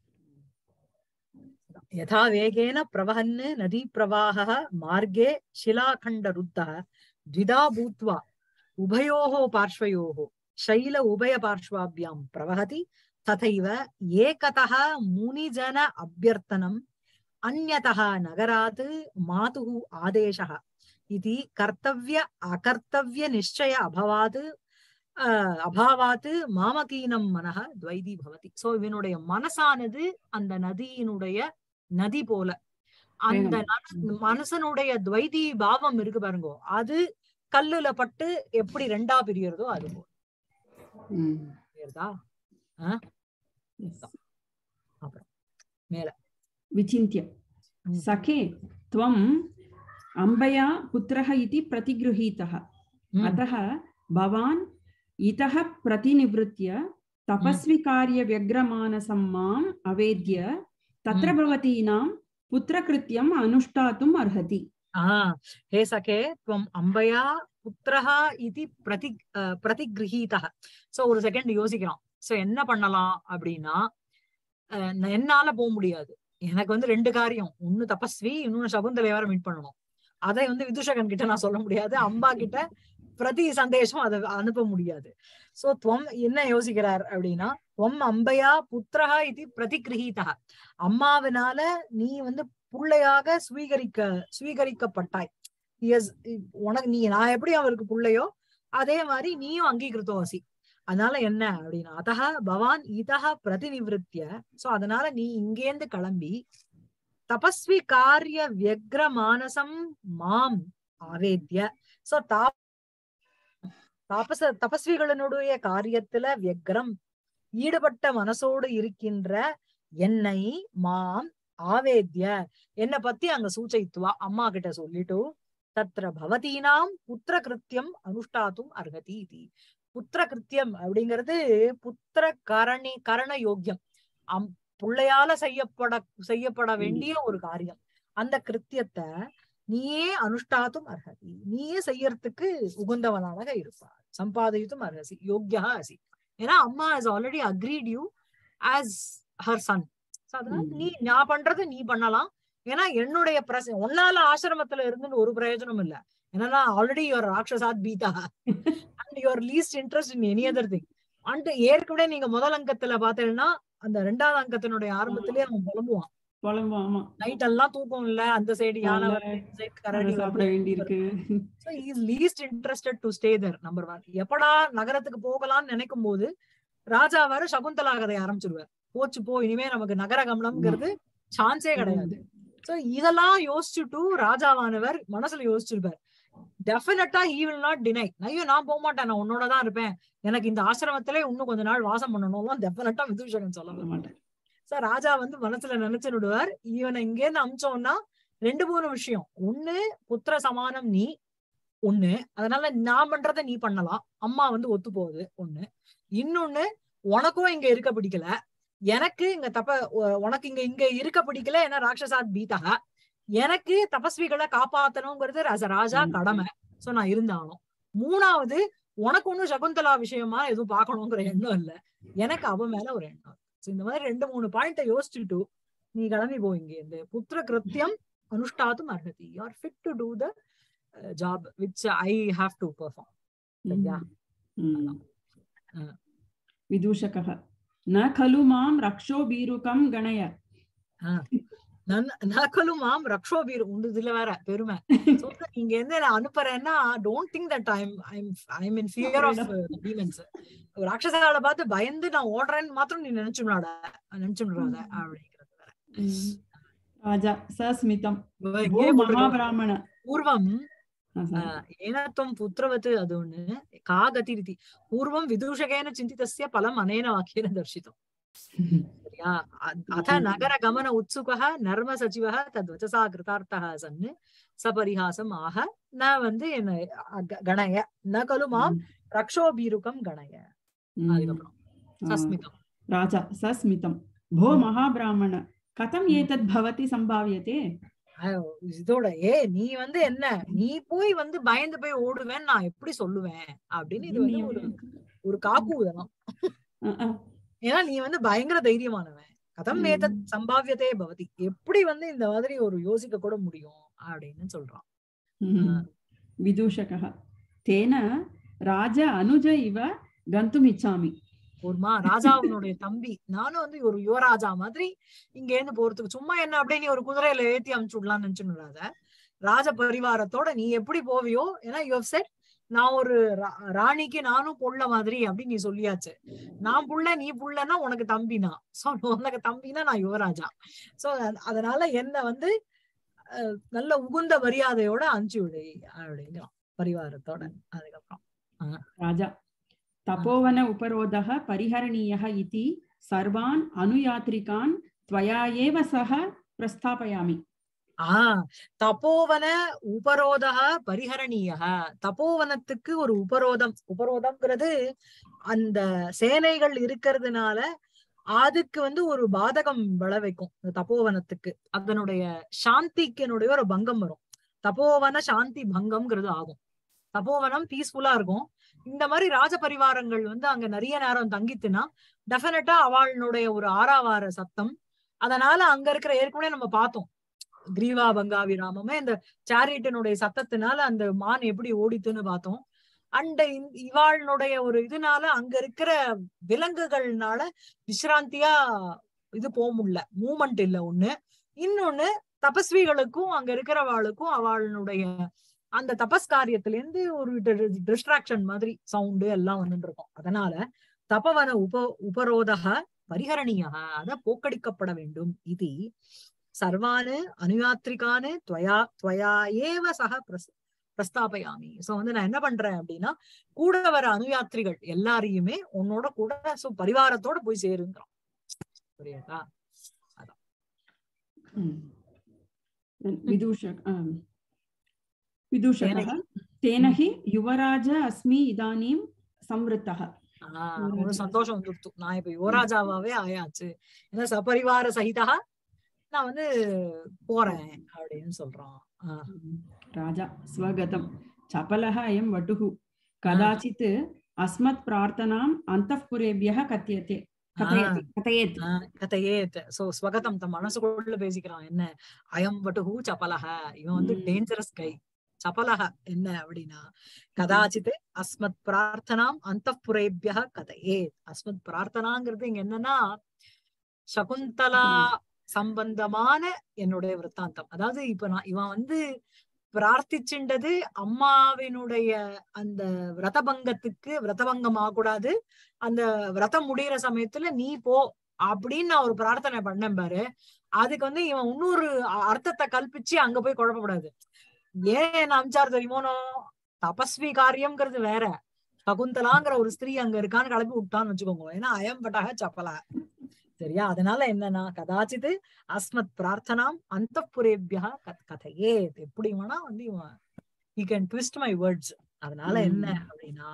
यथा वेगेन प्रवहन् नदीप्रवाहः मार्गे शिलाखण्डरुद्धः द्विधा भूत्वा उभयोः पार्श्वयोः शैल उभयपार्श्वाभ्यां प्रवहति तथैव एकतः मुनिजन अभ्यर्थनम् अन्यतः नगरात् मातुः आदेशः इति कर्तव्य अकर्तव्य निश्चय अभवात् அஹ், அபாவாத் மாமகீனம் மனஹ துவைதி பவதி சோ இவனுடைய மனசானது அந்த நதியினுடைய நதி போல அந்த நன- மனசனுடைய துவைதி பாவம் இருக்கு பாருங்க அது கல்லுல பட்டு எப்படி ரெண்டா பிரியறதோ அது போல புரியுறதா மேல विचिन्त्य ம். सखे त्वम् अम्बया पुत्रः इति प्रतिगृहीतः ம். अतः भवान् इतः प्रतिनिवृत्य तपस्विकार्यव्यग्रमानसं माम् अवेद्य तत्र ம். भवतीनां पुत्रकृत्यम् अनुष्ठातुम् अर्हति ஆஹ் ஹே சகே துவம் அம்பயா புத்திரஹா இது பிரதி அஹ், பிரதிகிரகீதः சோ ஒரு செகண்ட் யோசிக்கிறான் சோ என்ன பண்ணலாம் அப்படின்னா அஹ், நான் என்னால போக முடியாது எனக்கு வந்து ரெண்டு காரியம் ஒண்ணு தபஸ்வி இன்னொன்னு சகுந்தலை வேற மீட் பண்ணணும் அதை வந்து விதுஷகன் கிட்ட நான் சொல்ல முடியாது அம்பா கிட்ட பிரதி சந்தேஷம் அதை அனுப்ப முடியாது சோ துவம் என்ன யோசிக்கிறார் அப்படின்னா துவம் அம்பையா புத்திரஹா இது பிரதிகிரகீதா அம்மாவினால நீ வந்து புள்ளையாக ஸ்வீகரிக்க ஸ்வீகரிக்கப்பட்டாய் Yes, உனக்கு நீ நான் எப்படி அவருக்கு புள்ளையோ அதே மாதிரி நீயும் அங்கீகிருத்தோ அசி அதனால என்ன அப்படின்னா அதஹ பவான் இதஹ பிரதிநிவிருத்திய சோ அதனால நீ இங்கேந்து கிளம்பி தபஸ்வி காரிய வியக்ர மானசம் மாம் ஆவேத்ய சோ தாப் தாபச தபஸ்விகளினுடைய காரியத்துல வியக்ரம் ஈடுபட்ட மனசோடு இருக்கின்ற என்னை மாம் ஆவேத்ய என்ன பத்தி அங்க சூச்சயித்துவா அம்மா கிட்ட சொல்லிட்டு தத்ர பவதீனாம் புத்திர கிருத்தியம் அனுஷ்டாத்தும் அர்ஹதி இது புத்திர கிருத்தியம் அப்படிங்கிறது புத்திர கரணி கரண யோக்கியம் அம் பிள்ளையால செய்யப்பட செய்யப்பட வேண்டிய ஒரு காரியம் அந்த கிருத்தியத்தை நீயே அனுஷ்டாத்தும் அர்ஹதி நீயே செய்யறதுக்கு உகந்தவனாக இருப்பார் சம்பாதயித்தும் அர்ஹசி யோக்கியா அசி ஏன்னா அம்மா is already agreed you as her son அதனால ம். நீ நான் பண்றது நீ பண்ணலாம் ஏன்னா என்னுடைய பிரச ஒன்னால ஆசிரமத்துல இருந்து ஒரு பிரயோஜனம் இல்ல ஏன்னா ஆல்ரெடி யுவர் ராட்சசாத் பீதா and your least interest in any other thing and ஏற்கனவே நீங்க முதல் அங்கத்துல பாத்தீங்கன்னா அந்த ரெண்டாவது அங்கத்தினுடைய ஆரம்பத்திலேயே அவன் புலம்புவான் புலம்பும் ஆமா நைட் எல்லாம் தூக்கம் இல்ல அந்த சைடு யானை இல்ல, வருது, இந்த side அதை கரடி சாப்பிட வேண்டியிருக்கு So he is least interested to stay there number one எப்படா நகரத்துக்கு போகலாம்னு நினைக்கும் போது ராஜா வேற சகுந்தலா கதையை ஆரம்பிச்சிருவார் போச்சு போ இனிமே நமக்கு நகர கமனம்ங்கிறது சான்ஸே கிடையாது சோ இதெல்லாம் யோசிச்சுட்டு ராஜாவானவர் மனசுல யோசிச்சிருப்பார் டெஃபினட்டா he will not deny ஐயோ நான் போக மாட்டேன் நான் உன்னோட தான் இருப்பேன் எனக்கு இந்த ஆசிரமத்திலே இன்னும் கொஞ்ச நாள் வாசம் பண்ணணும் டெஃபினட்டா விதூஷகன் சொல்ல சொல்ல மாட்டேன் சார் ராஜா வந்து மனசுல நினைச்சு விடுவார் இவனை இங்க இருந்து அமிச்சோம்னா ரெண்டு மூணு விஷயம் ஒண்ணு புத்திர சமானம் நீ ஒண்ணு அதனால நான் பண்றத நீ பண்ணலாம் அம்மா வந்து ஒத்து போகுது ஒண்ணு இன்னொன்னு உனக்கும் இங்க இருக்க பிடிக்கல எனக்கு இங்க தப்ப உ- உனக்கு இங்க இங்க இருக்க பிடிக்கல ஏன்னா ராட்சசாத் பீதா எனக்கு தபஸ்விகளை காப்பாத்தணுங்கிறது ராஜா ராஜா ம். கடமை சோ நான் இருந்தாலும் மூணாவது உனக்கு ஒண்ணும் சகுந்தலா விஷயமா எதுவும் பார்க்கணுங்கிற எண்ணம் இல்ல எனக்கு அவ மேல ஒரு எண்ணம் So இந்த மாதிரி ரெண்டு மூணு பாயிண்ட யோசிச்சுட்டு நீ கிளம்பி போ இங்க இந்த புத்திர கிருத்தியம் அனுஷ்டாத்தும் அர்ஹதி you are fit to do the job which I have to perform சரியா? हम्म। हाँ। विदूषकः न खलु मां रक्षो बीरुकं गणय நகலு மாம் ரக்ஷோபீர் உண்டு இதுல வேற பெருமை சொல்ற நீங்க எந்த நான் அனுப்புறேன்னா don't think that I'm I'm I'm in fear of demons ராட்சசால பார்த்து பயந்து நான் ஓடுறேன்னு மாத்திரம் நீ நினைச்சுடாட நினைச்சுடாத அப்படிங்கிறது வேற राजा सस्मितं இவ भो இங்கேயே போட்டிருக்காங்க. महाब्राह्मण பூர்வம் हाँ, sorry. ஏனத்வம் புத்திரவத் அது ஒண்ணு கா கதிரிதி பூர்வம் விதூஷகேன சிந்திதஸ்ய பலம் அனேன வாக்கியன தர்ஷிதம் சரியா அ- அத நகர கமன உத்சுகः நர்ம சச்சிவः தத்வச்சசா கிருதார்த்தः சன் சபரிஹாசம் ஆக ந வந்து என்ன அ- க- கணய ந கலு மாம் ரக்ஷோபீருக்கம் கணய हम्म। அதுக்கப்புறம் हाँ। சஸ்மிதம் राजा सस्मितं भो महाब्राह्मण कथम् एतद् भवति सम्भाव्यते ஐயோ, இதோட ஏ நீ வந்து என்ன நீ போய் வந்து பயந்து போய் ஓடுவேன்னு நான் எப்படி சொல்லுவேன் அப்படின்னு இது வந்து ஒரு ஒரு காப்பு இதெல்லாம் अ, अ, ஏன்னா நீ வந்து பயங்கர தைரியமானவன் கதம் ம். ஏதத் சம்பாவியதே பவதி எப்படி வந்து இந்த மாதிரி ஒரு யோசிக்க கூட முடியும் அப்படின்னு சொல்றான் हम्म। विदूषकः तेन राज अनुज इव गन्तुम् इच्छामि ஒருமா ராஜாவினுடைய தம்பி நானும் வந்து ஒரு யுவராஜா மாதிரி இங்க இருந்து போறதுக்கு சும்மா என்ன அப்படியே நீ ஒரு குதிரையில ஏத்தி அமுச்சு விடலாம்னு நினைச்சுடாத ராஜ பரிவாரத்தோட நீ எப்படி போவியோ ஏன்னா யூ செட் நான் ஒரு ரா- ராணிக்கு நானும் புள்ள மாதிரி அப்படின்னு நீ சொல்லியாச்சு நான் புள்ள நீ புள்ளன்னா உனக்கு தம்பினா சோ உனக்கு தம்பினா நான் யுவராஜா சோ அதனால என்ன வந்து அஹ், நல்ல உகுந்த மரியாதையோட அனுப்பிச்சு விடு அப்படிங்கிறான் பரிவாரத்தோட அதுக்கப்புறம் राजा तपोवन उपरोधः परिहरणीयः इति सर्वान् अनुयात्रिकान् त्वया एव सह प्रस्थापयामि ஆஹ் தபோவன உபரோதா பரிஹரணீய தபோவனத்துக்கு ஒரு உபரோதம் உபரோதம்ங்கிறது அந்த சேனைகள் இருக்கிறதுனால அதுக்கு வந்து ஒரு பாதகம் விளைவிக்கும் இந்த தபோவனத்துக்கு அதனுடைய சாந்திக்கினுடைய ஒரு பங்கம் வரும் தபோவன சாந்தி பங்கம்ங்கிறது ஆகும் தபோவனம் பீஸ்ஃபுல்லா இருக்கும் இந்த மாதிரி ராஜ பரிவாரங்கள் வந்து அங்க நிறைய நேரம் தங்கித்துனா டெஃபினட்டா அவளுடைய ஒரு ஆறாவார சத்தம் அதனால அங்க இருக்கிற ஏற்கனவே நம்ம பார்த்தோம் கிரீவா பங்காவி ராமமே இந்த சாரியட்டினுடைய சத்தத்தினால அந்த மான் எப்படி ஓடித்துன்னு பார்த்தோம் அண்ட் இவாளுடைய ஒரு இதனால அங்க இருக்கிற விலங்குகள்னால விசிராந்தியா இது போக முடியல மூமெண்ட் இல்ல ஒண்ணு இன்னொன்னு தபஸ்விகளுக்கும் அங்க இருக்கிறவாளுக்கும் அவளுடைய அந்த தபஸ் காரியத்துல இருந்து ஒரு டிஸ்ட்ராக்ஷன் மாதிரி சவுண்டு எல்லாம் வந்துட்டு இருக்கும் அதனால தபவன உப உபரோதக பரிஹரணியா அத போக்கடிக்கப்பட வேண்டும் இது சர்வானு அனுயாத்ரிகானு துவயா துவயா ஏவ சக பிரஸ் பிரஸ்தாபயாமி சோ வந்து நான் என்ன பண்றேன் அப்படின்னா கூட வர அனுயாத்ரிகள் எல்லாரையுமே உன்னோட கூட சோ பரிவாரத்தோட போய் சேருங்கிறான் புரியுதா विदूषक आम्। विदूषकः तेन हि युवराज अस्मि इदानीं संवृत्तः ஆஹ் ஒரு சந்தோஷம் வந்துடுத்து நான் இப்ப யுவராஜாவாவே ஆயாச்சு ஏன்னா சபரிவார சகிதா நான் வந்து போறேன் அப்படின்னு சொல்றான் ஆஹ் राजा स्वगतं चपलः अयं वटुः कदाचित् अस्मत् प्रार्थनाम् अन्तःपुरेभ्यः कथ्यते कथयति कथयेत् ஆஹ் கதையேத் சோ ஸ்வகதம் தம் மனசுக்குள்ள பேசிக்கிறான் என்ன அயம் வட்டுஹு சபலஹ இவன் வந்து ம். டேஞ்சரஸ் கை சபலஹ என்ன அப்படின்னா கதாச்சித் அஸ்மத் பிரார்த்தனாம் அந்தப்புரேபிய கதையேத் அஸ்மத் பிரார்த்தனாங்கிறது இங்க என்னன்னா சகுந்தலா சம்பந்தமான என்னுடைய விருத்தாந்தம் அதாவது இப்ப நான் இவன் வந்து பிரார்த்திச்சுண்டது அம்மாவினுடைய அந்த விரதபங்கத்துக்கு விரதபங்கம் ஆகக்கூடாது அந்த விரதம் முடியிற சமயத்துல நீ போ அப்படின்னு நான் ஒரு பிரார்த்தனை பண்ணேன் பாரு அதுக்கு வந்து இவன் இன்னொரு அ- அர்த்தத்தை கல்பிச்சு அங்க போய் குழப்பக்கூடாது ஏன் என்ன அமிச்சார் தெரியுமோனோ தபஸ்வி காரியம்ங்கிறது வேற சகுந்தலாங்கிற ஒரு ஸ்திரீ அங்க இருக்கான்னு கிளப்பி விட்டான்னு வச்சுக்கோங்க ஏன்னா அயம் பட்டாக சப்பலா சரியா அதனால என்னன்னா கதாச்சித் அஸ்மத் பிரார்த்தனாம் அந்த புரேபியா கதையே எப்படி வேணா வந்து இவன் you can twist my words அதனால ம். என்ன அப்படின்னா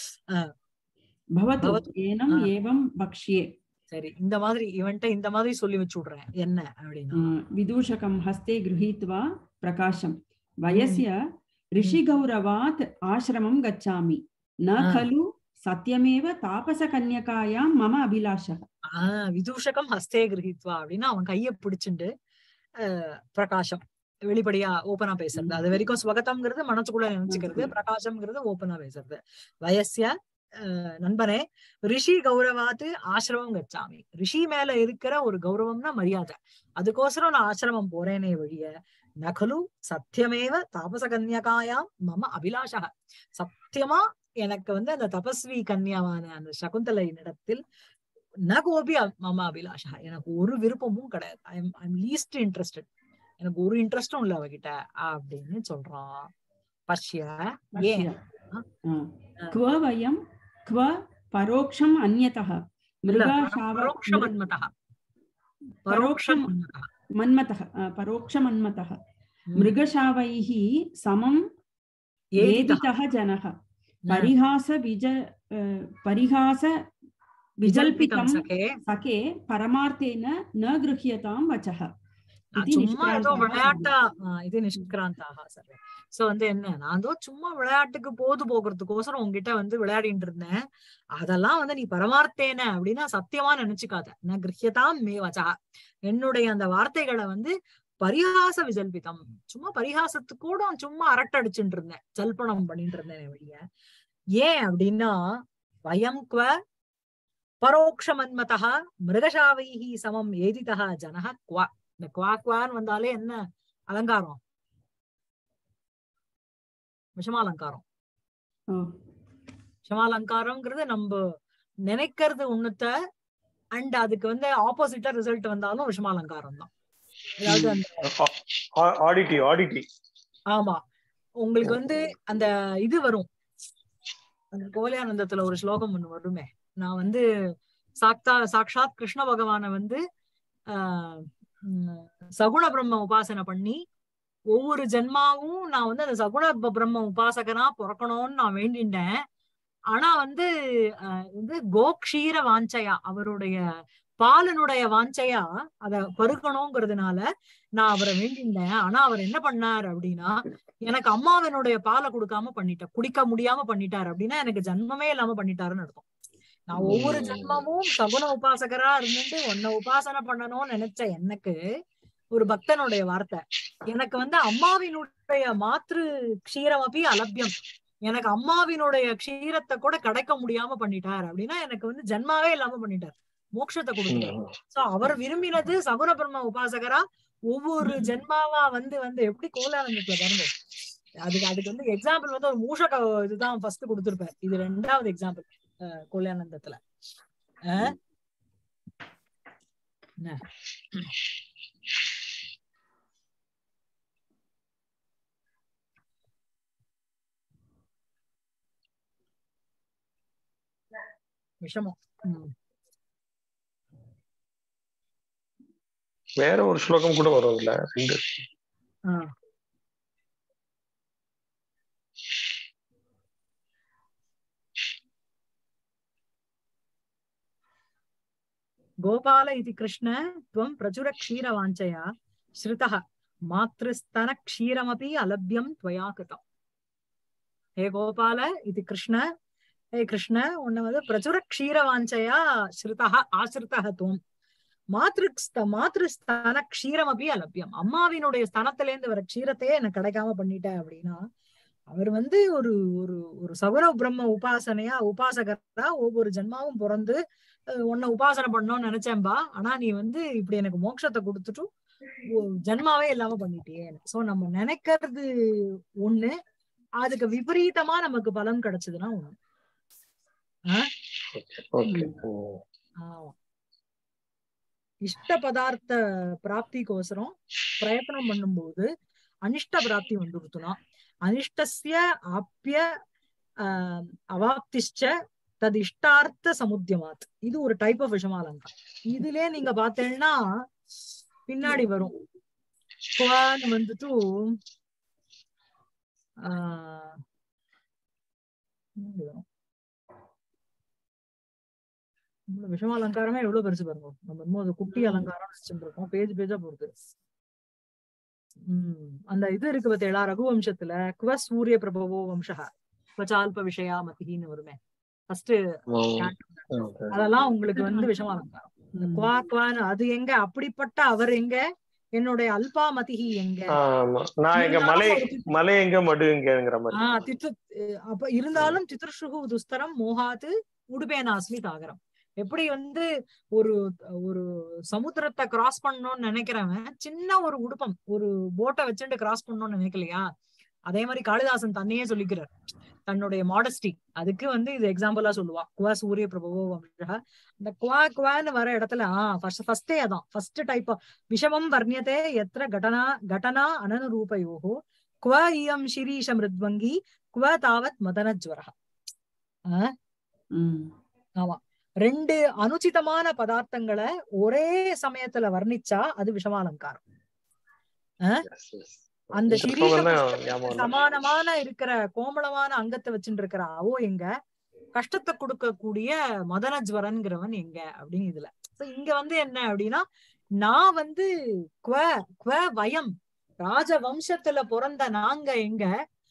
भवतु भवतु। एनम् ஆ. एवं वक्ष्ये சரி இந்த மாதிரி இவன்ட்ட இந்த மாதிரி சொல்லி வச்சு விடுறேன் என்ன அப்படின்னா आ, विदूषकं हस्ते गृहीत्वा प्रकाशं वयस्य ऋषिगौरवात् आश्रमं गच्छामि न आ. खलु सत्यमेव तापसकन्यकायां मम अभिलाषः ஆஹ் விதூஷகம் ஹஸ்தே கிரகித்வா அப்படின்னா அவன் கைய பிடிச்சுண்டு அஹ், பிரகாசம் வெளிப்படையா ஓப்பனா பேசுறது அது வரைக்கும் ஸ்வகதம்ங்கிறது மனசுக்குள்ள நினைச்சுக்கிறது ம். பிரகாசம்ங்கிறது ஓப்பனா பேசுறது வயசிய அஹ், நண்பனே ரிஷி கௌரவாத்து ஆசிரமம் கச்சாமி ரிஷி மேல இருக்கிற ஒரு கௌரவம்னா மரியாதை அதுக்கோசரம் நான் ஆசிரமம் போறேனே வழிய நகலு சத்தியமேவ தாபச கன்யகாயாம் மம அபிலாஷக சத்தியமா எனக்கு வந்து அந்த தபஸ்வி கன்யாவான அந்த சகுந்தலையினிடத்தில் ந கோபி அ- மம அபிலாஷா எனக்கு ஒரு விருப்பமும் கிடையாது I am I'm least interested எனக்கு ஒரு இன்ட்ரெஸ்டும் இல்ல அவகிட்ட அப்படின்னு சொல்றான் பஷ்ய ஏன் पश्य आ, क्व वयं क्व परोक्षम् अन्यतः இல்ல, मृगाशाव பரோக்ஷமன்மதா பரோக்ஷமன்மதா मन्मतः आ, परोक्षमन्मतः ம். मृगशावैः समं ஏதிதः. वेदितः जनः परिहास विज अ, परिहास விஜல்பிதம் विजल्पितं சகே सखे परमार्थेन न गृह्यतां वचः நான் इति சும்மா ஏதோ निष्क्रान्तः விளையாட்டா ஆ, இது நிஷ்கிராந்தாக சர்வே சோ வந்து என்ன நான் ஏதோ சும்மா விளையாட்டுக்கு போது போகிறதுக்கோசரம் உங்ககிட்ட வந்து விளையாடிட்டு இருந்தேன் அதெல்லாம் வந்து நீ பரமார்த்தேன அப்படின்னா சத்தியமா நினைச்சுக்காத நான் கிரஹியதாம் மே வச்சா என்னுடைய அந்த வார்த்தைகளை வந்து பரிகாச விஜல்பிதம் சும்மா பரிகாசத்துக்கு கூட சும்மா அரட்டடிச்சுட்டு இருந்தேன் ஜல்பனம் பண்ணிட்டு இருந்தேன் வழிய ஏன் அப்படின்னா வயம் குவ பரோக்ஷமன்மதா மிருகசாவைஹி சமம் ஏதிதா ஜனஹ குவா இந்த குவா குவான்னு வந்தாலே என்ன அலங்காரம் விஷமாலங்காரம் ओ, விஷமாலங்காரம்ங்கிறது நம்ம நினைக்கிறது ஒண்ணுத்த அண்ட் அதுக்கு வந்து ஆப்போசிட்டா ரிசல்ட் வந்தாலும் விஷமாலங்காரம் தான் அதாவது அந்த ஆடிட்டி ஆடிட்டி ஆமா உங்களுக்கு வந்து அந்த இது வரும் அந்த கோலியானந்தத்துல ஒரு ஸ்லோகம் ஒண்ணு வருமே நான் வந்து சாக்தா சாக்ஷாத் கிருஷ்ண பகவானை வந்து ஆஹ் உம் சகுண பிரம்ம உபாசனை பண்ணி ஒவ்வொரு ஜென்மாவும் நான் வந்து அந்த சகுண ப- பிரம்ம உபாசகனா பிறக்கணும்னு நான் வேண்டிட்டேன் ஆனா வந்து ஆஹ் வந்து கோக்ஷீர வாஞ்சையா அவருடைய பாலனுடைய வாஞ்சையா அத பருகணுங்கிறதுனால நான் அவரை வேண்டிட்டேன் ஆனா அவர் என்ன பண்ணார் அப்படின்னா எனக்கு அம்மாவினுடைய பாலை கொடுக்காம பண்ணிட்டார் குடிக்க முடியாம பண்ணிட்டார் அப்படின்னா எனக்கு ஜன்மமே இல்லாம பண்ணிட்டாருன்னு அர்த்தம் நான் ஒவ்வொரு ஜென்மமும் சகுன உபாசகரா இருந்துட்டு உன்னை உபாசனை பண்ணணும்னு நினைச்ச எனக்கு ஒரு பக்தனுடைய வார்த்தை எனக்கு வந்து அம்மாவினுடைய மாத்ரு க்ஷீரமபி அலபியம் எனக்கு அம்மாவினுடைய க்ஷீரத்தை கூட கிடைக்க முடியாம பண்ணிட்டார் அப்படின்னா எனக்கு வந்து ஜன்மாவே இல்லாம பண்ணிட்டார் மோட்சத்தை கொடுத்துட்டார் சோ அவர் விரும்பினது சகுன பிரம்ம உபாசகரா ஒவ்வொரு ஜென்மாவா வந்து வந்து எப்படி கோலானந்தத்துல பாருங்க அதுக்கு அதுக்கு வந்து எக்ஸாம்பிள் வந்து ஒரு மூஷக இதுதான் ஃபர்ஸ்ட் கொடுத்திருப்பார் இது ரெண்டாவது எக்ஸாம்பிள் கோலானந்தத்துல அஹ் என்ன? விஷமம் ம். வேற ஒரு ஸ்லோகம் கூட வரும் இல்ல ரெண்டு ஆ. गोपाल इति कृष्ण त्वं प्रचुर क्षीरवाञ्छया श्रुतः मातृस्तन क्षीरमपि अलभ्यं त्वया कृतम् ஹே கோபால இது கிருஷ்ண ஹே கிருஷ்ண உன்னை வந்து பிரச்சுர க்ஷீரவாஞ்சையா ஸ்ருதா ஆசிரிதா துவம் மாத்ருஸ்த மாத்ருஸ்தான க்ஷீரம் அப்படி அலபியம் அம்மாவினுடைய ஸ்தானத்துல இருந்து வர க்ஷீரத்தையே எனக்கு கிடைக்காம பண்ணிட்ட அப்படின்னா அவர் வந்து ஒரு ஒரு ஒரு சகுர பிரம்ம உபாசனையா உபாசகரா ஒவ்வொரு ஜென்மாவும் பிறந்து அஹ், உன்னை உபாசனை பண்ணணும்னு நினைச்சேன்பா ஆனா நீ வந்து இப்படி எனக்கு மோட்சத்தை கொடுத்துட்டு ஒ- ஜென்மாவே இல்லாம பண்ணிட்டியே சோ நம்ம நினைக்கிறது ஒண்ணு அதுக்கு விபரீதமா நமக்கு பலன் கிடைச்சதுன்னா ஒண்ணு ஓகே ஆமா இஷ்ட பதார்த்த பிராப்திக்கோசரம் பிரயத்தனம் பண்ணும்போது அனிஷ்ட பிராப்தி வந்துடுத்துனா அனிஷ்டஸ்ய ஆப்பிய ஆஹ் அவாப்திஷ்ட தது இஷ்டார்த்த சமுத்தியமாத் இது ஒரு டைப் ஆஃப் விஷமாலங்கா இதுலயே நீங்க பார்த்தீங்கன்னா பின்னாடி வரும் குவான்னு வந்துட்டு ஆஹ் பின்னாடி வரும் இவ்வளவு விஷம அலங்காரமே எவ்வளவு பெருசு பாருங்க நம்ம இன்னும் அது குட்டி அலங்காரம் வச்சுட்டு இருக்கோம் பேஜ் பேஜா போகுது உம் அந்த இது இருக்கு பத்தியலா ரகுவம்சத்துல குவ சூரிய பிரபவோ வம்சா குவச்சால்ப விஷயா மதின்னு வருமே ஃபர்ஸ்ட் அதெல்லாம் உங்களுக்கு வந்து விஷம அலங்காரம் இந்த குவா குவான்னு அது எங்க அப்படிப்பட்ட அவர் எங்க என்னுடைய அல்பா மதிஹி எங்க ஆமா நான் எங்க மலை மலை எங்க மடு எங்கங்கிற மாதிரி ஆஹ் தித்து அஹ் அப்ப இருந்தாலும் தித்ருஷுகு துஸ்தரம் மோகாத்து உடுபேனாஸ்மி தாகரம் எப்படி வந்து ஒரு ஒரு சமுத்திரத்தை கிராஸ் பண்ணணும்னு நினைக்கிறவன் சின்ன ஒரு உடுப்பம் ஒரு போட்டை வச்சுட்டு கிராஸ் பண்ணணும்னு நினைக்கலையா அதே மாதிரி காளிதாசன் தன்னையே சொல்லிக்கிறார் தன்னுடைய மாடஸ்டி அதுக்கு வந்து இது எக்ஸாம்பிளா சொல்லுவா குவா சூரிய பிரபவோ வம்சா இந்த குவா குவான்னு வர இடத்துல ஆஹ் ஃபர்ஸ்ட் ஃபர்ஸ்டே அதான் ஃபர்ஸ்ட் டைப் விஷமம் வர்ணியதே எத்திர கடனா கடனா அனனுரூபயோகோ குவ இயம் ஷிரீஷ மிருத்வங்கி குவ தாவத் மதனஜ்வரா ஆஹ் ம். ஆமா ரெண்டு அனுச்சிதமான பதார்த்தங்களை ஒரே சமயத்துல வர்ணிச்சா அது விஷமாலங்காரம் அந்த சிரீஷ புஷ்பத்துக்கு சமானமான இருக்கிற கோமளமான அங்கத்தை வச்சுட்டு இருக்கிற அவோ எங்க கஷ்டத்தை கொடுக்கக்கூடிய மதனஜ்வரன்கிறவன் எங்க அப்படின்னு இதுல So இங்க வந்து என்ன அப்படின்னா நான் வந்து குவ குவ வயம் ராஜ வம்சத்துல பிறந்த நாங்க எங்க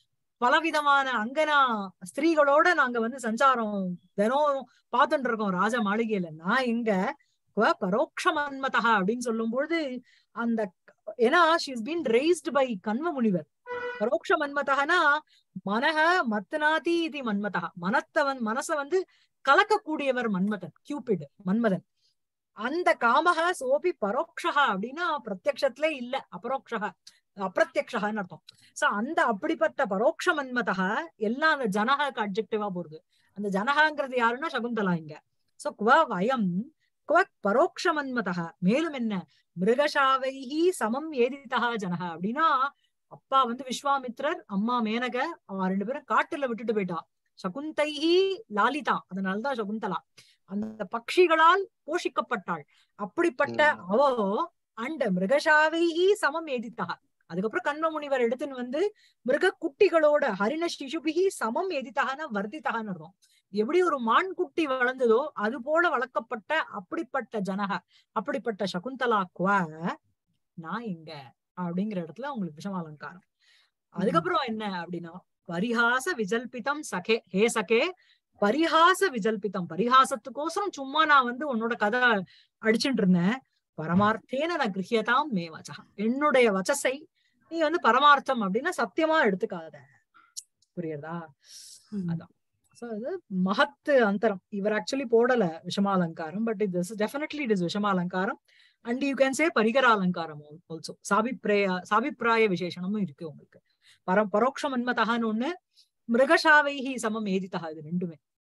பலவிதமான அங்கனா ஸ்திரீகளோட நாங்க வந்து சஞ்சாரம் தினம் பார்த்துட்டு இருக்கோம் ராஜ மாளிகையில நான் எங்க குவ பரோக்ஷ மன்மதா அப்படின்னு சொல்லும்பொழுது அந்த ஏன்னா she's been raised by Kanva முனிவர் பரோக்ஷ மன்மதகனா மனக மத்தனாதி இது மன்மதா மனத்தவன் மனச வந்து கலக்கக்கூடியவர் மன்மதன் கியூபிட் மன்மதன் அந்த காமக சோபி பரோக்ஷா அப்படின்னா பிரத்யக்ஷத்துல இல்ல அபரோக்ஷக அப்பிரத்யக்ஷகன்னு அர்த்தம் சோ அந்த அப்படிப்பட்ட பரோக்ஷ மன்மதக எல்லாம் அந்த ஜனகாக்கு அப்ஜெக்டிவா போறது அந்த ஜனகாங்கிறது யாருன்னா சகுந்தலா இங்க சோ குவ வயம் குவ பரோக்ஷ மன்மதக மேலும் என்ன மிருகசாவைஹி சமம் ஏதிதா ஜனக அப்படின்னா அப்பா வந்து விஸ்வாமித்ரர் அம்மா மேனக அவ ரெண்டு பேரும் காட்டுல விட்டுட்டு போயிட்டா சகுந்தைஹி லாலிதா அதனாலதான் சகுந்தலா அந்த பட்சிகளால் போஷிக்கப்பட்டாள் அப்படிப்பட்ட அவோ அண்ட மிருகசாவைஹி சமம் ஏதித்தா அதுக்கப்புறம் கண்ம முனிவர் எடுத்துன்னு வந்து மிருக குட்டிகளோட ஹரிண சிசுபிகி சமம் எதித்தகன வர்த்தித்தகன்னு இருக்கும் எப்படி ஒரு மான் குட்டி வளர்ந்ததோ அது போல வளர்க்கப்பட்ட அப்படிப்பட்ட ஜனக அப்படிப்பட்ட சகுந்தலா குவ நான் எங்க அப்படிங்கிற இடத்துல உங்களுக்கு விஷம அலங்காரம் அதுக்கப்புறம் என்ன அப்படின்னா பரிஹாச விஜல்பிதம் சகே ஹே சகே பரிஹாச விஜல்பிதம் பரிஹாசத்துக்கோசரம் சும்மா நான் வந்து உன்னோட கதை அடிச்சுட்டு இருந்தேன் பரமார்த்தேன நான் கிரகியதாம் மே வச்சா என்னுடைய வச்சசை நீ வந்து பரமார்த்தம் அப்படின்னா சத்தியமா எடுத்துக்காத புரியுறதா அதான் சோ இது மகத்து அந்தரம் இவர் ஆக்சுவலி போடல விஷமாலங்காரம் பட் இது டெஃபினெட்லி இட் இஸ் விஷமாலங்காரம் அண்ட் யூ கேன் சே பரிகர அலங்காரம் ஆல்சோ சாபிப்ரேய சாபிப்பிராய விசேஷனமும் இருக்கு உங்களுக்கு பர பரோட்ச மன்மதகான்னு ஒண்ணு மிருகசாவைஹி சமம் ஏதித்தகா இது ரெண்டுமே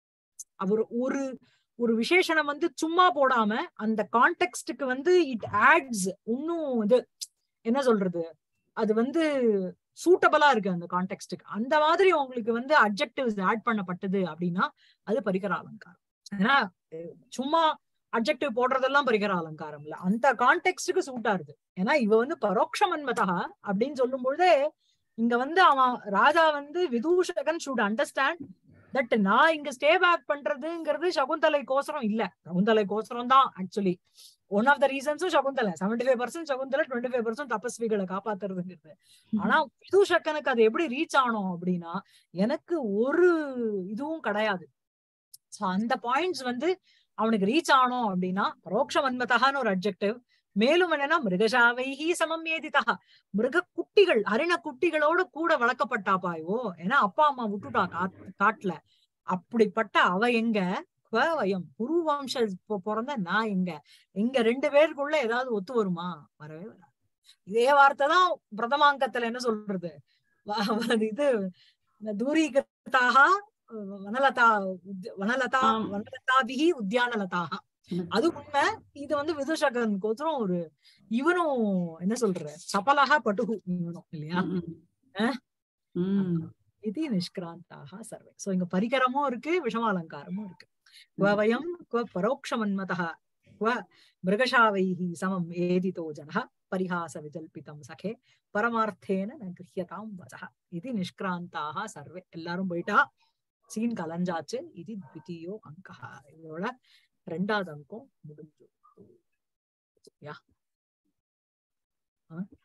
அவர் ஒரு ஒரு விசேஷணம் வந்து சும்மா போடாம அந்த கான்டெக்ஸ்டுக்கு வந்து இட் ஆட்ஸ் இன்னும் இது என்ன சொல்றது அது வந்து சூட்டபிளா இருக்கு அந்த கான்டெக்ஸ்டுக்கு அந்த மாதிரி உங்களுக்கு வந்து அப்ஜெக்டிவ்ஸ் ஆட் பண்ணப்பட்டது அப்படின்னா அது பரிகர அலங்காரம் ஏன்னா சும்மா அப்ஜெக்டிவ் போடுறதெல்லாம் பரிகர அலங்காரம் இல்ல அந்த கான்டெக்ஸ்டுக்கு சூட் ஆகுது ஏன்னா இவ வந்து பரோட்ச மன்மதா அப்படின்னு சொல்லும் பொழுதே இங்க வந்து அவன் ராஜா வந்து விதூஷகன் ஷுட் அண்டர்ஸ்டாண்ட் தட் நான் இங்க ஸ்டே பேக் பண்றதுங்கிறது சகுந்தலை கோசரம் இல்ல சகுந்தலை கோசரம் தான் ஆக்சுவலி ஒன் ஆஃப் த ரீசன்ஸும் Shakuntala seventy five percent Shakuntala twenty five percent தபஸ்விகளை காப்பாத்துறதுங்கிறது ஆனா விதூஷக்கனுக்கு அது எப்படி ரீச் ஆனோம் அப்படின்னா எனக்கு ஒரு இதுவும் கிடையாது சோ அந்த பாயிண்ட்ஸ் வந்து அவனுக்கு ரீச் ஆனோம் அப்படின்னா பரோட்ச வன்மதகான்னு ஒரு அப்ஜெக்டிவ் மேலும் என்னன்னா மிருகசாவைஹி சமம் ஏதிதா மிருக குட்டிகள் அரிண குட்டிகளோட கூட வளர்க்கப்பட்டாப்பாயோ ஏன்னா அப்பா அம்மா விட்டுட்டா காட்- காட்டுல அப்படிப்பட்ட அவ எங்க வயம் குரு வம்ச பொ- பிறந்த நான் எங்க எங்க ரெண்டு பேருக்குள்ள ஏதாவது ஒத்து வருமா வரவே வராது இதே வார்த்தை தான் பிரதமாங்கத்துல என்ன சொல்றது வ- வ- இது தூரீகிருத்தாக வனலதா உத்- வனலதா ஆம். வனலதாபிகி உத்தியானலதாக அது உண்மை இது வந்து விதுஷகன் கோத்திரம் ஒரு இவனும் என்ன சொல்ற சபலகா பட்டுகு இவனும் இல்லையா ம். ம். இது நிஷ்கிராந்தாக சர்வே சோ இங்க பரிகரமும் இருக்கு விஷமாலங்காரமும் இருக்கு क्व वयं क्व परोक्षमन्मतः क्व मृगशावैः समम् एदितो जनः परिहासविजल्पितं सखे परमार्थेन न गृह्यतां वचः इति निष्क्रान्ताः सर्वे எல்லாரும் போயிட்டா சீன் கலஞ்சாச்சு இது த்விதீயோ அங்கः இதோட ரெண்டாவது அங்கம் முடிஞ்சு யா